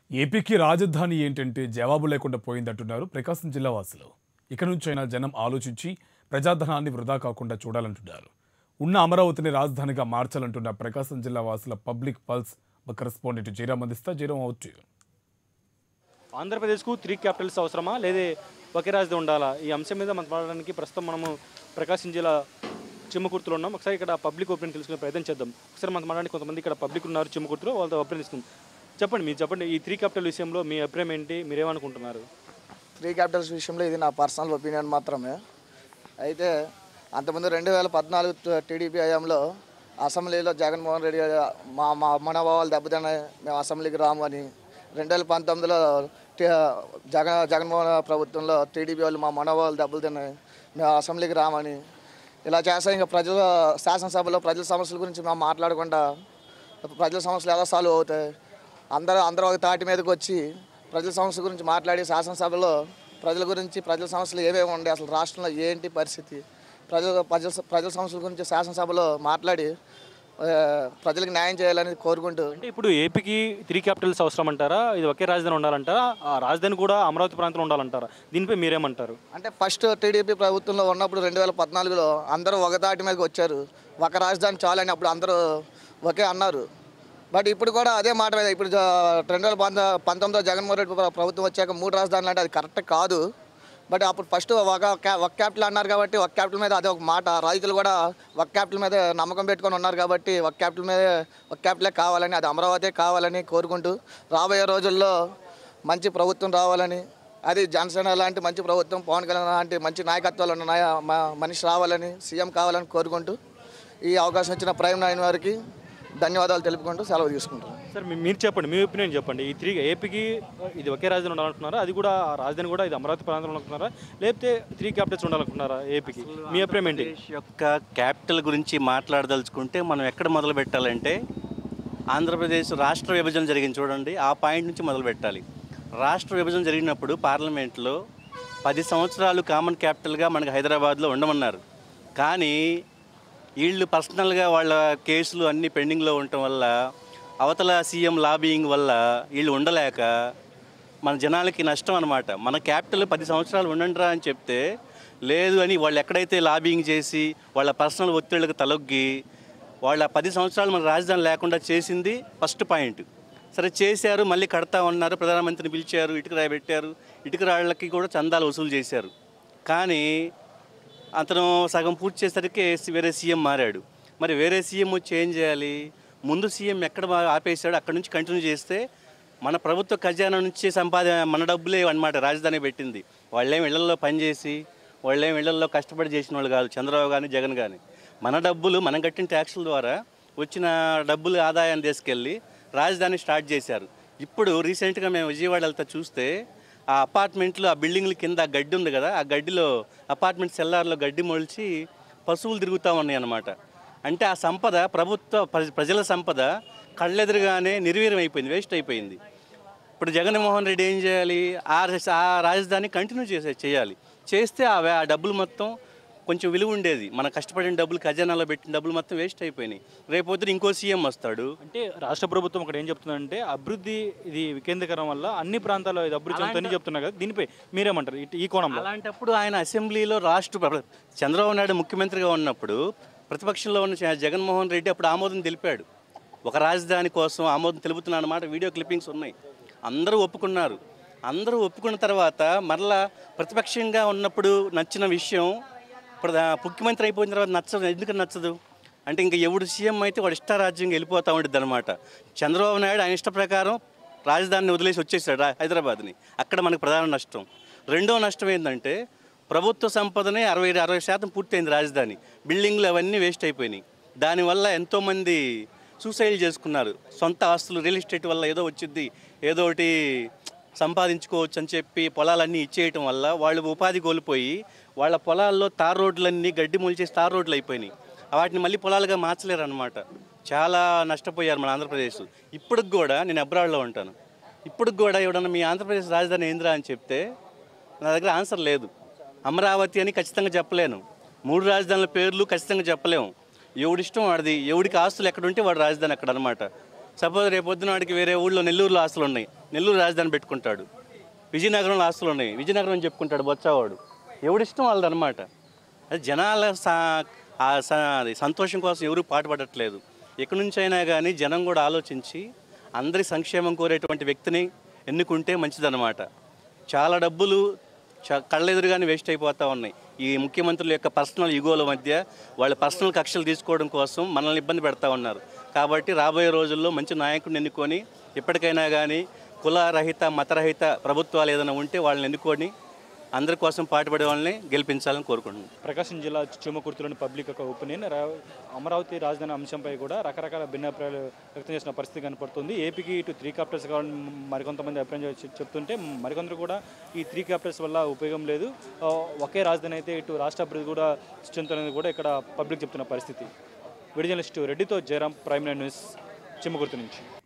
ఏపీకి రాజధాని ఏంటంటే జవాబు లేకుండా పోయిందంటున్నారు ప్రకాశం జిల్లా వాసులు ఇక నుంచైనా జనం ఆలోచించి ప్రజాధనాన్ని వృధా కాకుండా చూడాలంటున్నారు ఉన్న అమరావతిని రాజధానిగా మార్చాలంటున్న ప్రకాశం జిల్లా వాసుల పబ్లిక్ పల్స్ మా కరెస్పాండెంట్ జీరామ్ అందిస్తా జీరం అవుట్ ఆంధ్రప్రదేశ్కు త్రీ క్యాపిటల్స్ అవసరమా లేదే ఒకే రాజధాని ఉండాలా ఈ అంశం మీద మాట్లాడడానికి ప్రస్తుతం మనము ప్రకాశం జిల్లా చిమ్మకుర్తిలో ఉన్నాం ఒకసారి ఇక్కడ పబ్లిక్ ఒపీనియన్ తెలుసుకునే ప్రయత్నం చేద్దాం ఒకసారి మనం మాట్లాడి కొంతమంది ఇక్కడ పబ్లిక్ ఉన్నారు చిమ్మకుర్తిలో వాళ్ళతో ఒపీనియన్ తీసుకుందాం చెప్పండి మీరు చెప్పండి ఈ త్రీ క్యాపిటల్ విషయంలో మీ అభిప్రాయం ఏంటి మీరేమనుకుంటున్నారు త్రీ క్యాపిటల్స్ విషయంలో ఇది నా పర్సనల్ ఒపీనియన్ మాత్రమే అయితే అంతకుముందు రెండు వేల పద్నాలుగు టీడీపీ హయాంలో అసెంబ్లీలో జగన్మోహన్ రెడ్డి గారు మా మా మనోభావాలు దెబ్బతిన్నాయి మేము అసెంబ్లీకి రాము అని రెండు వేల పంతొమ్మిదిలో టీ- జగన్ జగన్మోహన్ ప్రభుత్వంలో టీడీపీ వాళ్ళు మా మనోభావాలు దెబ్బతిన్నాయి మేము అసెంబ్లీకి రామని ఇలా చేస్తే ఇంకా ప్రజల శాసనసభలో ప్రజల సమస్యల గురించి మేము మాట్లాడకుండా ప్రజల సమస్యలు ఎలా సాల్వ్ అవుతాయి అందరూ అందరూ ఒక తాటి మీదకి వచ్చి ప్రజల సమస్యల గురించి మాట్లాడి శాసనసభలో ప్రజల గురించి ప్రజల సమస్యలు ఏమేమి ఉండే అసలు రాష్ట్రంలో ఏంటి పరిస్థితి ప్రజల ప్రజల ప్రజల సమస్యల గురించి శాసనసభలో మాట్లాడి ఆ, ప్రజలకు న్యాయం చేయాలని కోరుకుంటూ అంటే ఇప్పుడు ఏపీకి త్రీ క్యాపిటల్స్ అవసరం అంటారా ఇది ఒకే రాజధాని ఉండాలంటారా ఆ రాజధాని కూడా అమరావతి ప్రాంతంలో ఉండాలంటారా దీనిపై మీరేమంటారు అంటే ఫస్ట్ టీడీపీ ప్రభుత్వంలో ఉన్నప్పుడు రెండు వేల పద్నాలుగులో అందరూ ఒక తాటి మీదకి వచ్చారు ఒక రాజధాని చాలని అప్పుడు అందరూ ఒకే అన్నారు బట్ ఇప్పుడు కూడా అదే మాట మీద ఇప్పుడు జ- రెండు వేల పంత పంతొమ్మిదిలో జగన్మోహన్ రెడ్డి ప్ర- ప్రభుత్వం వచ్చాక మూడు రాజధానులు అంటే అది కరెక్ట్ కాదు బట్ అప్పుడు ఫస్ట్ ఒక క్యా- ఒక క్యాపిటల్ అన్నారు కాబట్టి ఒక క్యాపిటల్ మీద అదే ఒక మాట రైతులు కూడా ఒక క్యాపిటల్ మీద నమ్మకం పెట్టుకొని ఉన్నారు కాబట్టి ఒక క్యాపిటల్ మీద ఒక క్యాపిటలే కావాలని అది అమరావతి కావాలని కోరుకుంటూ రాబోయే రోజుల్లో మంచి ప్రభుత్వం రావాలని అది జనసేన లాంటి మంచి ప్రభుత్వం పవన్ కళ్యాణ్ లాంటి మంచి నాయకత్వాలు ఉన్న నాయ- మ- మనిషి రావాలని సీఎం కావాలని కోరుకుంటూ ఈ అవకాశం ఇచ్చిన ప్రైమ్ నైన్ వారికి ధన్యవాదాలు తెలుపుకుంటూ సెలవు తీసుకుంటాను సార్ మీ- మీరు చెప్పండి మీ ఒపీనియన్ చెప్పండి ఈ త్రీ ఏపీకి ఇది ఒకే రాజధాని ఉండాలనుకుంటున్నారా అది కూడా ఆ రాజధాని కూడా ఇది అమరావతి ప్రాంతంలో అనుకుంటున్నారా లేకపోతే త్రీ క్యాపిటల్స్ ఉండాలనుకుంటున్నారా ఏపీకి మీ అభిప్రాయం ఏంటి ఆంధ్రప్రదేశ్ యొక్క క్యాపిటల్ గురించి మాట్లాడదలుచుకుంటే మనం ఎక్కడ మొదలు పెట్టాలంటే ఆంధ్రప్రదేశ్ రాష్ట్ర విభజన జరిగింది చూడండి ఆ పాయింట్ నుంచి మొదలు పెట్టాలి రాష్ట్ర విభజన జరిగినప్పుడు పార్లమెంట్లో పది సంవత్సరాలు కామన్ క్యాపిటల్గా మనకి హైదరాబాద్లో ఉండమన్నారు కానీ వీళ్ళు పర్సనల్గా వాళ్ళ కేసులు అన్నీ పెండింగ్లో ఉండటం వల్ల అవతల సీఎం లాబియింగ్ వల్ల వీళ్ళు ఉండలేక మన జనాలకి నష్టం అనమాట మన క్యాపిటల్ పది సంవత్సరాలు ఉండండిరా అని చెప్తే లేదు అని వాళ్ళు ఎక్కడైతే లాబింగ్ చేసి వాళ్ళ పర్సనల్ ఒత్తిళ్ళకు తలొగ్గి వాళ్ళ పది సంవత్సరాలు మన రాజధాని లేకుండా చేసింది ఫస్ట్ పాయింట్ సరే చేశారు మళ్ళీ కడతా ఉన్నారు ప్రధానమంత్రిని పిలిచారు ఇటుక రాయి పెట్టారు ఇటుక రాళ్ళకి కూడా చందాలు వసూలు చేశారు కానీ అతను సగం పూర్తి చేసరికి వేరే సీఎం మారాడు మరి వేరే సీఎం వచ్చి ఏం చేయాలి ముందు సీఎం ఎక్కడ బా- ఆపేశాడు అక్కడ నుంచి కంటిన్యూ చేస్తే మన ప్రభుత్వ ఖజానా నుంచి సంపాద మన డబ్బులే అన్నమాట రాజధాని పెట్టింది వాళ్ళేం ఇళ్లలో పనిచేసి వాళ్ళేం ఇళ్లలో కష్టపడి చేసిన వాళ్ళు కాదు చంద్రబాబు కానీ జగన్ కానీ మన డబ్బులు మనం కట్టిన ట్యాక్సుల ద్వారా వచ్చిన డబ్బులు ఆదాయాన్ని తీసుకెళ్ళి రాజధాని స్టార్ట్ చేశారు ఇప్పుడు రీసెంట్గా మేము విజయవాడ వెళ్తా చూస్తే ఆ అపార్ట్మెంట్లు ఆ బిల్డింగ్ల కింద ఆ గడ్డి ఉంది కదా ఆ గడ్డిలో అపార్ట్మెంట్ సెల్లార్లో గడ్డి మొలిచి పశువులు తిరుగుతూ ఉన్నాయి అన్నమాట అంటే ఆ సంపద ప్రభుత్వ ప్ర- ప్రజల సంపద కళ్ళెదురుగానే నిర్వీర్యం అయిపోయింది వేస్ట్ అయిపోయింది ఇప్పుడు జగన్మోహన్ రెడ్డి ఏం చేయాలి ఆ ర- ఆ రాజధాని కంటిన్యూ చేసే చేయాలి చేస్తే ఆ వే- ఆ డబ్బులు మొత్తం కొంచెం విలువ ఉండేది మన కష్టపడిన డబ్బులు ఖజానాలో పెట్టిన డబ్బులు మొత్తం వేస్ట్ అయిపోయినాయి రేపొద్దున ఇంకో సీఎం వస్తాడు అంటే రాష్ట్ర ప్రభుత్వం ఒకటి ఏం చెప్తుందంటే అభివృద్ధి ఇది వికేంద్రీకరణ వల్ల అన్ని ప్రాంతాల్లో ఇది అభివృద్ధి చెందుతుందని చెప్తున్నారు కదా దీనిపై మీరేమంటారు ఇటు- ఈ కోణంలో అలాంటప్పుడు ఆయన అసెంబ్లీలో రాష్ట్ర ప్ర- చంద్రబాబు నాయుడు ముఖ్యమంత్రిగా ఉన్నప్పుడు ప్రతిపక్షంలో ఉన్న జ- జగన్మోహన్ రెడ్డి అప్పుడు ఆమోదం తెలిపాడు ఒక రాజధాని కోసం ఆమోదం తెలుపుతున్నా అన్నమాట వీడియో క్లిప్పింగ్స్ ఉన్నాయి అందరూ ఒప్పుకున్నారు అందరూ ఒప్పుకున్న తర్వాత మరలా ప్రతిపక్షంగా ఉన్నప్పుడు నచ్చిన విషయం ఇప్పుడు దా- ముఖ్యమంత్రి అయిపోయిన తర్వాత నచ్చదు ఎందుకు నచ్చదు అంటే ఇంకా ఎవడు సీఎం అయితే వాడు ఇష్టారాజ్యంగా వెళ్ళిపోతూ ఉంటుంది అనమాట చంద్రబాబు నాయుడు ఆయన ఇష్ట ప్రకారం రాజధానిని వదిలేసి వచ్చేసాడు రా- హైదరాబాద్ని అక్కడ మనకు ప్రధాన నష్టం రెండో నష్టం ఏంటంటే ప్రభుత్వ సంపదనే అరవై అరవై శాతం పూర్తయింది రాజధాని బిల్డింగ్లు అవన్నీ వేస్ట్ అయిపోయినాయి దానివల్ల ఎంతోమంది సూసైడ్ చేసుకున్నారు సొంత ఆస్తులు రియల్ ఎస్టేట్ వల్ల ఏదో వచ్చింది ఏదో ఒకటి సంపాదించుకోవచ్చు అని చెప్పి పొలాలన్నీ ఇచ్చేయటం వల్ల వాళ్ళు ఉపాధి కోల్పోయి వాళ్ళ పొలాల్లో తార్ రోడ్లన్నీ గడ్డి మొలిచేసి తార్ రోడ్లు అయిపోయినాయి వాటిని మళ్ళీ పొలాలుగా మార్చలేరు అనమాట చాలా నష్టపోయారు మన ఆంధ్రప్రదేశ్ ఇప్పటికి కూడా నేను అబ్రాడ్లో ఉంటాను ఇప్పటికి కూడా ఎవడన్నా మీ ఆంధ్రప్రదేశ్ రాజధాని ఏందిరా అని చెప్తే నా దగ్గర ఆన్సర్ లేదు అమరావతి అని ఖచ్చితంగా చెప్పలేను మూడు రాజధానుల పేర్లు ఖచ్చితంగా చెప్పలేము ఎవడిష్టం వాడిది ఎవడికి ఆస్తులు ఎక్కడ ఉంటే వాడు రాజధాని అక్కడ అనమాట సపోజ్ రేపు పొద్దున వాడికి వేరే ఊళ్ళో నెల్లూరులో ఆస్తులు ఉన్నాయి నెల్లూరు రాజధాని పెట్టుకుంటాడు విజయనగరంలో ఆస్తులు ఉన్నాయి విజయనగరం అని చెప్పుకుంటాడు బొచ్చావాడు ఎవడిష్టం వాళ్ళది అనమాట అది జనాల సా ఆ స- అది సంతోషం కోసం ఎవరు పాటుపడట్లేదు ఎక్కడి నుంచి అయినా కానీ జనం కూడా ఆలోచించి అందరి సంక్షేమం కోరేటువంటి వ్యక్తిని ఎన్నుకుంటే మంచిదన్నమాట చాలా డబ్బులు చ- కళ్ళెదురుగానే వేస్ట్ అయిపోతూ ఉన్నాయి ఈ ముఖ్యమంత్రుల యొక్క పర్సనల్ యుగోల మధ్య వాళ్ళ పర్సనల్ కక్షలు తీసుకోవడం కోసం మనల్ని ఇబ్బంది పెడతా ఉన్నారు కాబట్టి రాబోయే రోజుల్లో మంచి నాయకుడిని ఎన్నుకొని ఇప్పటికైనా కానీ కులరహిత మతరహిత ప్రభుత్వాలు ఏదైనా ఉంటే వాళ్ళని ఎన్నుకొని అందరి కోసం పాటుపడే వాళ్ళని గెలిపించాలని కోరుకుంటున్నాను ప్రకాశం జిల్లా చిమ్మకుర్తిలోని పబ్లిక్ యొక్క ఒపీనియన్ రా- అమరావతి రాజధాని అంశంపై కూడా రకరకాల భిన్నాభిప్రాయాలు వ్యక్తం చేసిన పరిస్థితి కనపడుతుంది ఏపీకి ఇటు త్రీ క్యాపిటల్స్ కావాలని మరికొంతమంది అభిప్రాయం చెప్- చెప్తుంటే మరికొందరు కూడా ఈ త్రీ క్యాపిటల్స్ వల్ల ఉపయోగం లేదు ఆ, ఒకే రాజధాని అయితే ఇటు రాష్ట్ర అభివృద్ధి కూడా చెందుతున్నది కూడా ఇక్కడ పబ్లిక్ చెప్తున్న పరిస్థితి విడిజనలిస్టు రెడ్డితో జయరాం ప్రైమ్ న్యూస్ చిమ్మకుర్తి నుంచి